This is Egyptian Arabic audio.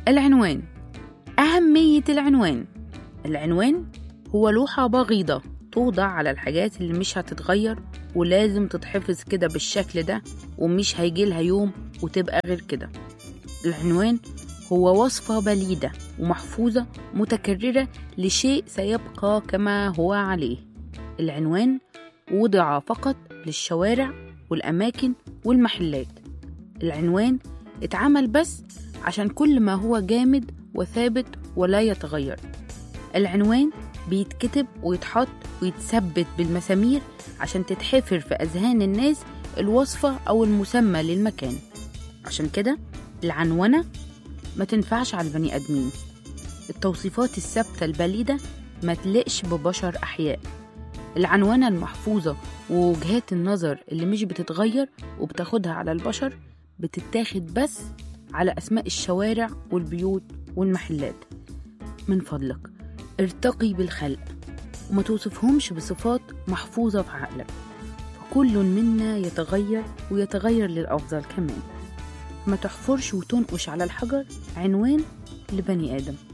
العنوان أهمية العنوان العنوان هو لوحة بغيضة توضع على الحاجات اللي مش هتتغير ولازم تتحفظ كده بالشكل ده ومش هيجيلها يوم وتبقى غير كده العنوان هو وصفة بليدة ومحفوظة متكررة لشيء سيبقى كما هو عليه العنوان وضع فقط للشوارع والأماكن والمحلات العنوان اتعمل بس عشان كل ما هو جامد وثابت ولا يتغير العنوان بيتكتب ويتحط ويتثبت بالمسامير عشان تتحفر في أذهان الناس الوصفة أو المسمى للمكان عشان كده العنونة ما تنفعش على البني آدمين التوصيفات الثابتة البليدة ما تلقش ببشر أحياء العنونة المحفوظة ووجهات النظر اللي مش بتتغير وبتاخدها على البشر بتتاخد بس على أسماء الشوارع والبيوت والمحلات من فضلك ارتقي بالخلق وما توصفهمش بصفات محفوظة في عقلك فكل منا يتغير ويتغير للأفضل كمان ما تحفرش وتنقش على الحجر عنوان لبني آدم